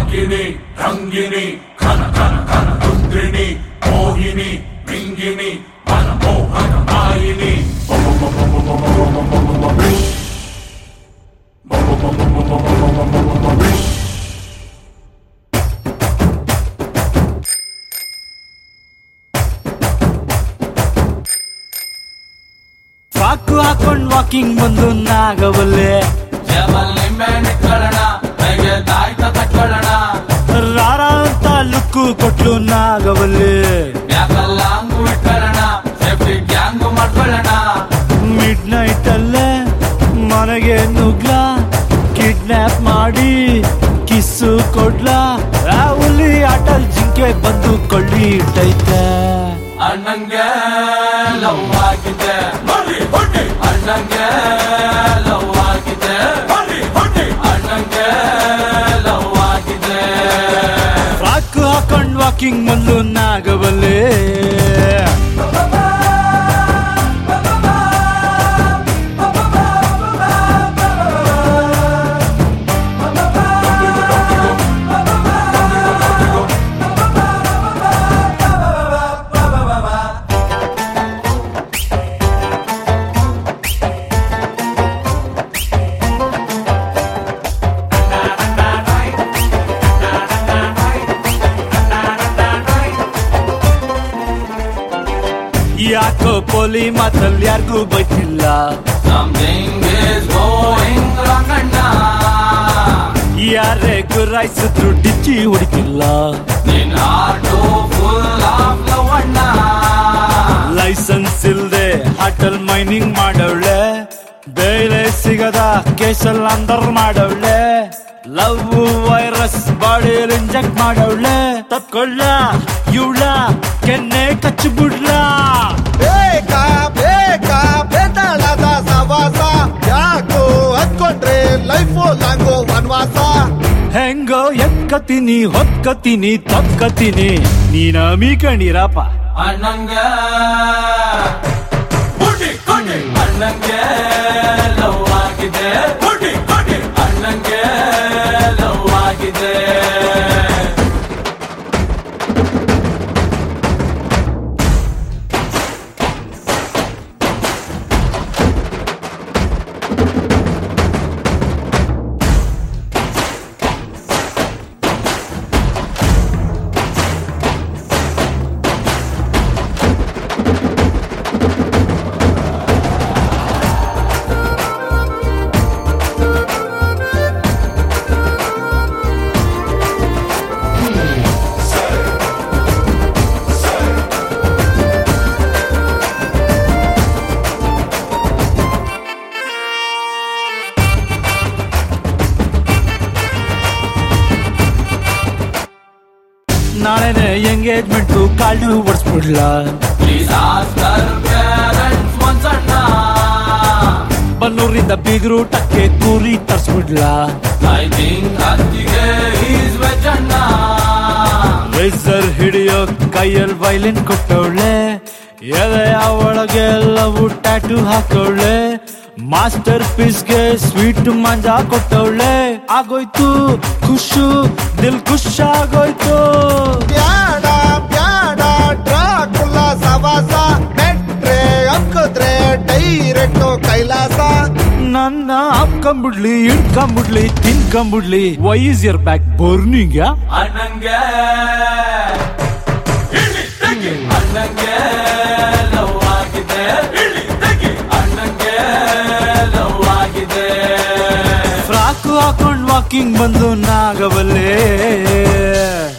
ರಾಗಿಣಿ ರಂಗಿಣಿ ಘನ ಘನ ಘನ ರುದ್ರಿಣಿ ಮೋಹಿನಿ ಮಿಂಗಿಣಿ ಮನ ಮೋಹನ ಮಾಯಿನಿ ಫ್ರಾಕು ಹಾಕೊಂಡ್ ವಾಕಿಂಗ್ ಬಂದು ನಾಗವಲ್ಲೆ ಜಬಲ್ ನಿಂಬೆಹಣ್ಣು ಇಟ್ಕೊಳ್ಳೋಣ ಕೈಗೆ ತಾಯ್ತ ಕಟ್ಕೊಳ್ಳೋಣ ರಾರ ಅಂತ ಲುಕ್ಕು ಕೊಟ್ಲು ನಾಗವಲ್ಲೆ ಯಾಕಲ್ಲ ಹಂಗು ಇಟ್ಕೊಳ್ಳೋಣ ಸೇಫ್ಟಿ ಗ್ಯಾಂಗು ಮಾಡ್ಕೊಳ್ಳೋಣ ಮಿಡ್ ನೈಟ್ ಅಲ್ಲೇ ಮನೆಗೆ ನುಗ್ಲ ಕಿಡ್ನಾಪ್ ಮಾಡಿ ಕಿಸ್ಸು ಕೊಡ್ಲ ಆ ಹುಲಿ ಆಟಲ್ ಜಿಂಕೆ ಬಂದು ಕೊಳ್ಳಿ ಇಟ್ಟೈತೆ ಅಣ್ಣಂಗೆ ಲವ್ ಆಗಿದೆ ಮರಿ ಹೊಟ್ಟೆ ಅಣ್ಣಂಗೆ ಲವ್ ಆಗಿದೆ ಮರಿ ಹೊಟ್ಟೆ ಅಣ್ಣಂಗೆ ಲವ್ ಆಗಿದೆ ಫ್ರಾಕ್ ಹಾಕೊಂಡ್ ವಾಕಿಂಗ್ ಬಂದು ನಾಗವಲ್ಲೆ ಯಾಕೋ ಪೋಲಿ ಮಾತಲ್ಲಿ ಯಾರಿಗೂ ಬೈತಿಲ್ಲ Something is going wrong ಅಣ್ಣ ಯಾರೇ ಗುರಾಯಿಸಿದ್ರು ಡಿಚ್ಚಿ ಹೊಡಿತಿಲ್ಲ ನಿನ್ ಹಾರ್ಟು ಫುಲ್ ಆಫ್ ಲವ್ ಅಣ್ಣ ಲೈಸೆನ್ಸ್ ಇಲ್ದೆ ಹಾಟಲ್ ಮೈನಿಂಗ್ ಮಾಡವಳೆ ಬೇಳೆ ಸಿಗದ ಕೇಸಲ್ ಅಂದರ್ ಮಾಡವಳೆ ಲವ್ ವೈರಸ್ ಬಾಡಿಯಲ್ಲಿ ಇಂಜೆಕ್ಟ್ ಮಾಡವಳೆ ತಪ್ಕೊಳ್ಳ ಇವಳ ಕೆನ್ನೆ ಕಚ್ಚಿ ಬಿಡ್ಲ ಬೇಕಾ ಬೇಕಾ ಬೇತಾಳದ ಸವಾಸ ಯಾಕೋ ಹತ್ಕೊಂಡ್ರೆ ಲೈಫು ಲಾಂಗೋ ವನವಾಸ ಹೆಂಗೋ ಎಕ್ಕತೀನಿ ಹೊಕ್ಕತೀನಿ ತಕ್ಕತೀನಿ ನೀನ ಮೀಕಣಿರಪ್ಪ ಅಣ್ಣಂಗೆ ಬುಡ್ಡಿ ಕೊಟ್ಟೆ ಅಣ್ಣಂಗೆ ಲವ್ ಆಗಿದೆ ಬುಡ್ಡಿ ಕೊಟ್ಟೆ ಅಣ್ಣಂಗೆ ಲವ್ ಆಗಿದೆ ನಾಳೆನೆ ಎಂಗೇಜ್ಮೆಂಟು ಕಾಳು ಒಡ್ಸ್ಬಿಡ್ಲ ಪ್ಲೀಸ್ ಆಸ್ಕರ್ ಪೇರೆಂಟ್ಸ್ ಒನ್ಸ್ ಅಣ್ಣ ಬನ್ನೂರಿಂದ ಬೀಗರು ಟಕ್ಕೆ ಕೂರಿ ತರ್ಸ್ಬಿಡ್ಲ ಐ ಥಿಂಕ್ ಅತ್ತಿಗೆ ಈಸ್ ವೆಜ್ ಅಣ್ಣ ರೇಸರ್ ಹಿಡಿಯೋ ಕೈಯಲ್ಲಿ ವೈಲಿನ್ ಕೊಟ್ಟವಳೆ ಎದೆ ಒಳಗೆ ಎಲ್ಲವೂ ಟ್ಯಾಟು ಹಾಕವಳೆ ಮಾಸ್ಟರ್ ಪೀಸ್ಗೆ ಸ್ವೀಟ್ ಮಂಜಾ ಕೊಟ್ಟವಳೆ ಆಗೋಯ್ತು ಖುಷು ದಿಲ್ ಖುಷ್ ಆಗೋಯ್ತು ಬ್ಯಾಡ ಬ್ಯಾಡ ಡ್ರಾಕುಲ ಸವಾಸ ಮೆಟ್ರೆ ಅಂಕದ್ರೆ ಡೈರೆಕ್ಟ್ ಕೈಲಾಸ ನನ್ನ ಹಾಕೊಂಬಿಡ್ಲಿ ಇಟ್ಕೊಂಬಿಡ್ಲಿ ತಿನ್ಕೊಂಬಿಡ್ಲಿ why is your back burning ಅಣ್ಣಂಗೆ ಅಣ್ಣಂಗೆ ಲವ್ ಆಗಿದೆ ಅಣ್ಣಂಗೆ ಲವ್ ಆಗಿದೆ ಫ್ರಾಕ್ ಹಾಕೊಂಡ್ ವಾಕಿಂಗ್ ಬಂದು ನಾಗವಲ್ಲೇ